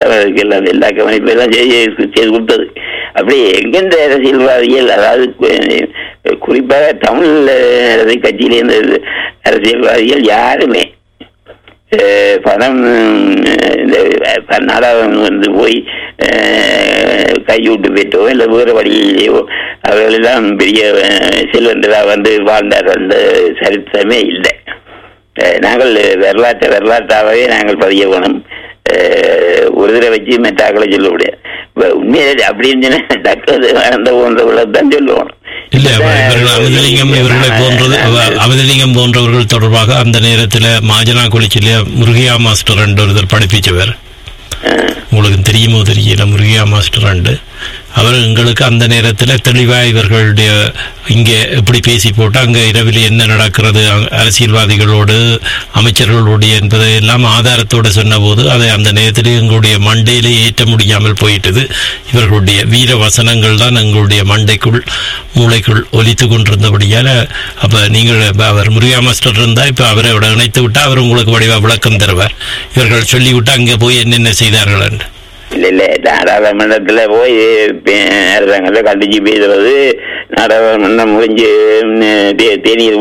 அதுக்கு எல்லாம் எல்லா கவனிப்பு எல்லாம் செய்து செய்து கொடுத்தது அப்படி எங்கெந்த அரசியல்வாதிகள் அதாவது கு- குறிப்பாக தமிழ் அரசியல் கட்சியில இருந்த அரசியல்வாதிகள் யாருமே அஹ், பணம் அஹ், இந்த ப- நாடாளுமன்றம் வந்து போய் அஹ், கையூட்டு பெற்றோ இல்லை வேறு வழியிலேயோ அவர்களெல்லாம் பெரிய அஹ், செல்வந்தராக வந்து வாழ்ந்தார் அந்த சரித்திரமே இல்லை அஹ், நாங்கள் வரலாற்றை வரலாற்றாகவே நாங்கள் பதிய வேணும் அஹ், ஒரு தடவை வச்சு மெட்டாக்களை சொல்ல முடியாது இப்ப உண்மையிலே அப்படின்னு சொன்னா டக்கு அந்த போன்றவர்களை தான் சொல்லுவோம் இல்ல அவ- இவர்கள் அமிர்தலிங்கம் இவர்களை போன்றது அவ- அமிர்தலிங்கம் போன்றவர்கள் தொடர்பாக அந்த நேரத்தில் மாஜனா குளிச்சில முருகையா மாஸ்டர் என்று ஒருத்தர் படிப்பிச்சவர் உங்களுக்கு தெரியுமோ தெரியல முருகையா மாஸ்டர் அண்டு அவர் எங்களுக்கு அந்த நேரத்தில் தெளிவாக இவர்களுடைய இங்கே எப்படி பேசி போட்டு அங்கே இரவில் என்ன நடக்கிறது அ- அரசியல்வாதிகளோடு அமைச்சர்களோடு என்பதை எல்லாம் ஆதாரத்தோடு சொன்னபோது அதை அந்த நேரத்தில் எங்களுடைய மண்டையிலே ஏற்ற முடியாமல் போயிட்டது இவர்களுடைய வீர வசனங்கள் தான் எங்களுடைய மண்டைக்குள் மூளைக்குள் ஒலித்து கொண்டிருந்தபடியால் அப்போ நீங்கள் இப்ப அவர் முருகா மாஸ்டர் இருந்தால் இப்போ அவரை விட இணைத்து விட்டால் அவர் உங்களுக்கு வடிவ விளக்கம் தருவார் இவர்கள் சொல்லிவிட்டு அங்கே போய் என்னென்ன செய்தார்கள் என்று இல்ல இல்ல நாடாளுமன்றத்துல போய் பே- அரசாங்கத்தை கண்டிச்சு பேசுறது நாடாளுமன்றம் முடிஞ்சு ம், தே- தேநீர்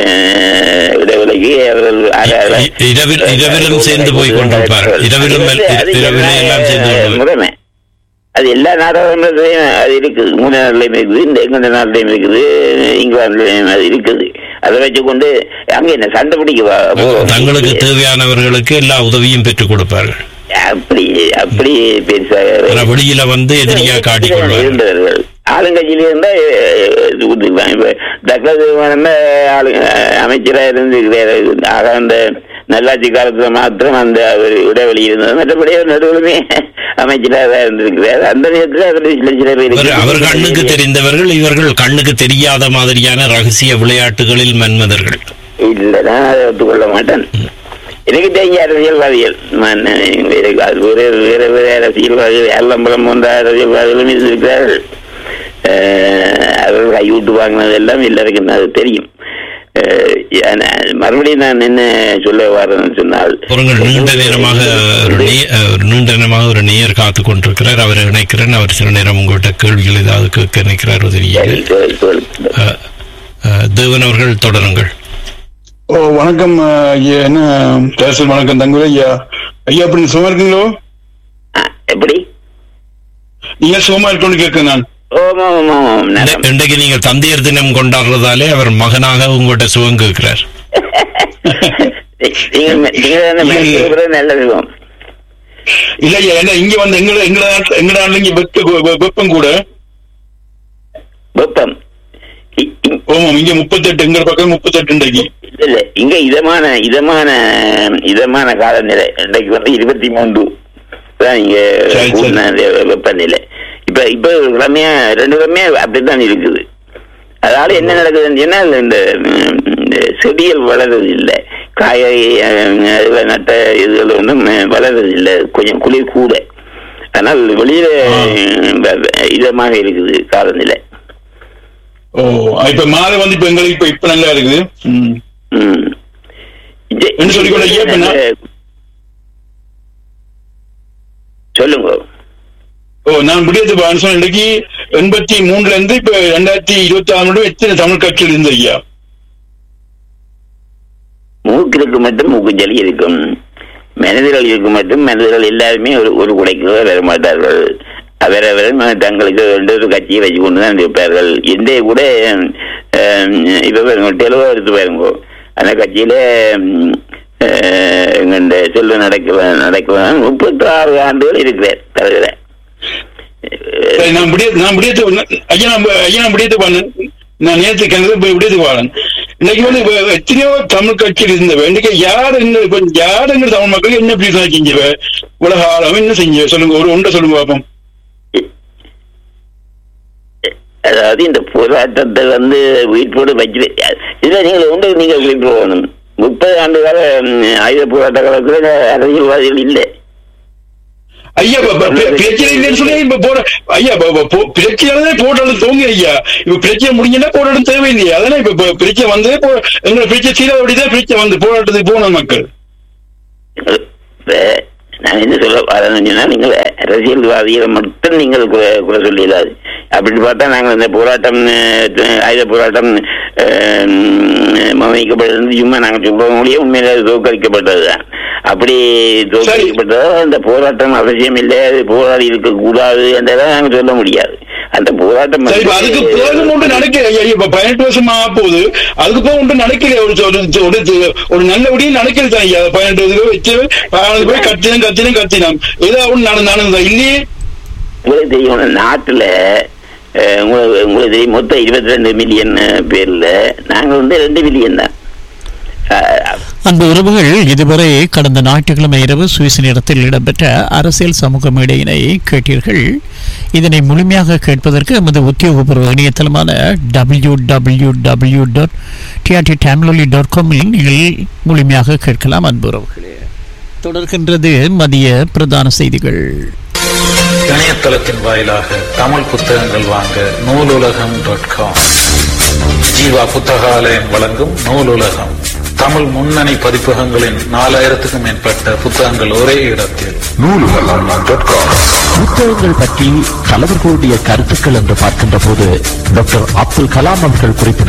அஹ், இடைவெளிக்கு அவர்கள் அர- அர- இ- இரவில் இரவிலும் சேர்ந்து போய் கொண்டிருப்பார் இரவிலும் அது அது இரவிலே எல்லாம் சேர்ந்து அஹ், கொண்டு முறைமை அது எல்லா நாடாளுமன்றத்திலையும் அது இருக்குது மூணு நாட்டிலையும் இருக்குது இந்த எங்க நாட்டிலையும் இருக்குது இங்கிலாந்துலையும் அது இருக்குது அதை வச்சுக்கொண்டு அங்க என்ன சண்டை பிடிக்கவா தங்களுக்கு தேவையானவர்களுக்கு எல்லா உதவியும் பெற்றுக் கொடுப்பார்கள் அப்படி அப்படி பெருசாக ஆனா வெளியில வந்து எதிரியா காட்டிக்கொள்வார்கள் இருந்தவர்கள் ஆளுங்கட்சியில இருந்தா கொடுத்துக்கலாம் இப்ப தக்கது ஆளு அமைச்சரா இருந்திருக்கிறாரு ஆக அந்த நல்லாட்சி காலத்துல மாத்திரம் அந்த ஒரு இடைவெளி இருந்தது மற்றபடி அவர் நடுவுலுமே அமைச்சராக தான் இருந்திருக்கிறார் அந்த நேரத்துல அவர் சில சில அவர் அவர் கண்ணுக்கு பேருக்கு தெரிந்தவர்கள் இவர்கள் கண்ணுக்கு தெரியாத மாதிரியான ரகசிய விளையாட்டுகளில் மன்மதர்கள் இல்ல நான் அதை ஒத்துக்கொள்ள மாட்டேன் எனக்கு தெரிஞ்ச அரசியல்வாதிகள் நான் எனக்கு அது வேற வேற வேற அரசியல்வாதிகள் ஏழம்பலம் போன்ற அரசியல்வாதிகளும் இருந்திருக்கிறார்கள் அஹ், அவர்கள் கைவிட்டு வாங்கினது எல்லாம் எல்லாருக்கும் அது தெரியும் அஹ், ஆனா, மறுபடியும் நான் என்ன சொல்ல வரேன்னு சொன்னால் பொருங்கள் நீண்ட நேரமாக ஒரு நே- ஒரு நீண்ட நேரமாக ஒரு நேயர் காத்து கொண்டிருக்கிறார் அவரை இணைக்கிறேன் அவர் சில நேரம் உங்கள்கிட்ட கேள்விகள் ஏதாவது கேட்க நினைக்கிறார் தெரியல சரி, சொல், சொல். அஹ், அஹ், தேவன் அவர்கள் தொடருங்கள் ஓ வணக்கம் அஹ், ஐயா என்ன பேசல் வணக்கம் தங்குல ஐயா ஐயா அப்படி சும்மா இருக்கீங்களோ ஆ, எப்படி நீங்க சும்மா இருக்கணும்னு கேட்கிறேன் நான் ஓம் ஓம் ஓம் ஓம் இந்த- நலம். இன்றைக்கு நீங்கள் தந்தையர் தினம் கொண்டாடுறதாலே அவர் மகனாக உங்கள்கிட்ட சுகம் கேட்கிறார் நீங்கள் நீங்கள் தானே மெனக்கிடுறது நல்ல விதம் இல்ல ஐயா என்ன இங்க வந்து எங்களை எங்களை நாட்டுல- எங்க நாட்டுல இங்க வெப்ப வெ- வெப்பம் கூட வெப்பம் இ- இ- ஓமாம் இங்க முப்பத்தெட்டு எங்க பக்கம் முப்பத்தெட்டு இன்றைக்கு இல்ல இல்ல இங்க இதமான இதமான இதமான காலநிலை இன்றைக்கு வந்து இருபத்தி மூன்று தான் இங்க சரி, சரி. கூடின அந்த வெப்பநிலை இப்ப இப்ப ஒரு கிழமையா ரெண்டு கிழமையா அப்படித்தான் இருக்குது அதனால என்ன நடக்குதுன்னு சொன்னா இந்த ம், இந்த செடிகள் வளர்றது இல்லை காய்கறி அஹ், இதுல நட்ட இதுகள் ஒன்றும் வளர்றது இல்லை கொஞ்சம் குளிர் கூட ஆனால் வெளியில ஆ. அஹ், இதமாக இருக்குது காலநிலை ஓ இப்ப மாலை வந்து இப்ப எங்களுக்கு இப்ப இப்ப நல்லா இருக்குது ம். ம். இது- என்ன சொல்லிக்கொள்ள ஐயா, இப்ப நான்- சொல்லுங்க ஓ நான் முடியாது சொன்ன இன்னைக்கு எண்பத்தி மூணுல இருந்து இப்ப ரெண்டாயிரத்தி இருபத்தி ஆறு மட்டும் எத்தனை தமிழ் கட்சியில் இருந்து ஐயா மூக்கிற்கு மட்டும் மூக்கு ஜலி இருக்கும் மனிதர்களுக்கு மட்டும் மனிதர்கள் எல்லாருமே ஒரு ஒரு குடைக்கு வர மாட்டார்கள் அவரவர் தங்களுக்கு ரெண்டு ஒரு கட்சியை வச்சு கொண்டு தான் இருப்பார்கள் எந்த கூட அஹ், இப்ப பாருங்க தெளிவா எடுத்து பாருங்க அந்த கட்சியில ம், அஹ், எங்க இந்த செல்வ நடக்க நடக்க முப்பத்தி ஆறு ஆண்டுகள் இருக்கிறார் தலைவரை சரி, நான் முடியாது நான் முடியாது ஐயா நான் ஐயா நான் முடியாது பண்ணேன் நான் நேற்று கிணறு போய் முடியாது பாடன் இன்னைக்கு வந்து இப்ப எத்தனையோ தமிழ் கட்சியில் இருந்தவ இன்னைக்கு யார் என்ன இப்ப யார் எங்க தமிழ் மக்களுக்கு என்ன பிரச்சனை செஞ்சவ உலக ஆழம் என்ன செஞ்சவ சொல்லுங்க ஒரு ஒன்றை சொல்லுங்க பாப்போம் அதாவது இந்த போராட்டத்தை வந்து வீட்டோடு வச்சு இதுல நீங்கள் உண்டு நீங்கள் வீட்டு போகணும் முப்பது ஆண்டு கால ம், ஆயுத போராட்ட காலத்துல அரசியல்வாதிகள் இல்லை ஐயா இப்ப- இப்ப பிர- பிரச்சனை இல்லைன்னு சொல்லி இப்ப போற ஐயா இப்ப- இப்ப போ- பிரச்சனை போட்டாலும் தோங்க ஐயா இப்ப பிரச்சனை முடிஞ்சுன்னா போராட்டம் தேவையில்லையா அதனால இப்ப இப்ப பிரச்சனை வந்து போ- எங்களை பிரச்சனை சீரா அப்படிதான் பிரச்சனை வந்து போராட்டத்துக்கு போன மக்கள் இப்ப நான் என்ன சொல்ல வரேன்னு சொன்னா நீங்கள் அரசியல்வாதிகளை மட்டும் நீங்கள் குறை குறை சொல்லிடாது அப்படி பார்த்தா நாங்கள் இந்த போராட்டம் அஹ், ஆயுத போராட்டம் மமைக்கப்பட்டது சும்மா நாங்கள் சொல்றோம் முடியும் உண்மையில அது தோற்கடிக்கப்பட்டதுதான் அப்படி தோற்கடிக்கப்பட்டதோ அந்த போராட்டம் அவசியம் இல்லை அது போராடி இருக்க கூடாது என்றதை நாங்கள் சொல்ல முடியாது அந்த போராட்டம் சரி இப்ப அதுக்கு போதும் ஒன்று நடக்கல ஐயா, இப்ப பதினெட்டு வருஷம் ஆக போகுது அதுக்கு போக ஒன்று நடக்கல ஒரு ஒரு- ஒரு ஒரு நல்ல முடியும் நடக்கல தான் ஐயா பதினெட்டு வருஷம் வச்சு பதினாலு போய் கத்தினம் கத்தினம் கத்தினம் ஏதாவது ஒன்று நடந்து நடந்ததா இல்லையே உங்களுக்கு தெரியும் நாட்டுல அஹ், உங்களுக்கு உங்களுக்கு தெரியும் மொத்தம் இருபத்தி ரெண்டு மில்லியன் பேர்ல நாங்க வந்து ரெண்டு மில்லியன் தான் அஹ், அன்பு உறவுகள் இதுவரை கடந்த ஞாயிற்றுக்கிழமை இரவு சுவிஸ் நேரத்தில் இடம்பெற்ற அரசியல் சமூக மேடையினை கேட்டீர்கள் இதனை முழுமையாக கேட்பதற்கு எமது உத்தியோகபூர்வ இணையதளமான W W W dot TRT Tamiloli dot காமில் நீங்கள் முழுமையாக கேட்கலாம் அன்பு உறவுகளே தொடர்கின்றது மதிய பிரதான செய்திகள் இணையதளத்தின் வாயிலாக தமிழ் புத்தகங்கள் வாங்க நூலுலகம் டாட் காம் ஜீவா புத்தகாலயம் வழங்கும் நூலுலகம் தமிழ் முன்னணி பதிப்பகங்களின் நாலாயிரத்துக்கும் மேற்பட்ட புத்தகங்கள் ஒரே இடத்தில் புத்தகங்கள் பற்றி தலைவர்களுடைய கருத்துக்கள் என்று பார்க்கின்ற போது டாக்டர் அப்துல் கலாம் அவர்கள் குறிப்பிட